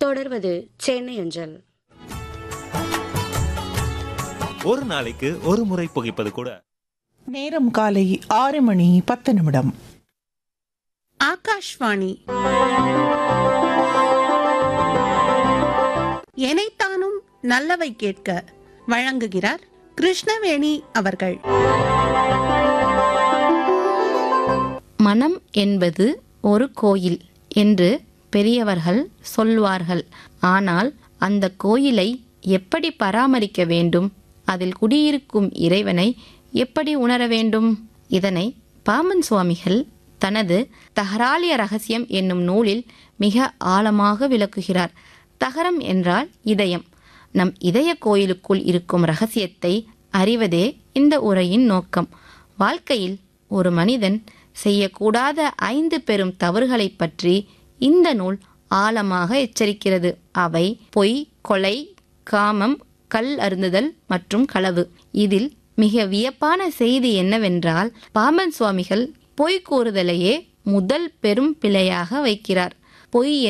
தொடர்வது சென்னை அஞ்சல் ஒரு நாளைக்கு ஒரு முறை புகைப்பது கூட நேரம் காலை ஆறு மணி பத்து நிமிடம் ஆகாஷ்வாணி எனைத்தானும் நல்லவை கேட்க வழங்குகிறார் கிருஷ்ணவேணி அவர்கள் மனம் என்பது ஒரு கோயில் என்று பெரியவர்கள் சொல்வார்கள் ஆனால் அந்த கோயிலை எப்படி பராமரிக்க வேண்டும் அதில் குடியிருக்கும் இறைவனை எப்படி உணர வேண்டும் இதனை பாமன் சுவாமிகள் தனது தகராலிய ரகசியம் என்னும் நூலில் மிக ஆழமாக விளக்குகிறார் தகரம் என்றால் இதயம் நம் இதய கோயிலுக்குள் இருக்கும் ரகசியத்தை அறிவதே இந்த உரையின் நோக்கம் வாழ்க்கையில் ஒரு மனிதன் செய்யக்கூடாத ஐந்து பெரும் தவறுகளைப் பற்றி இந்த நூல் ஆழமாக எச்சரிக்கிறது அவை பொய் கொலை காமம் கல் அருந்துதல் மற்றும் களவு இதில் மிக வியப்பான செய்தி என்னவென்றால் பாம்பன் சுவாமிகள் பொய் கூறுதலையே முதல் பெரும் பிழையாக வைக்கிறார் பொய்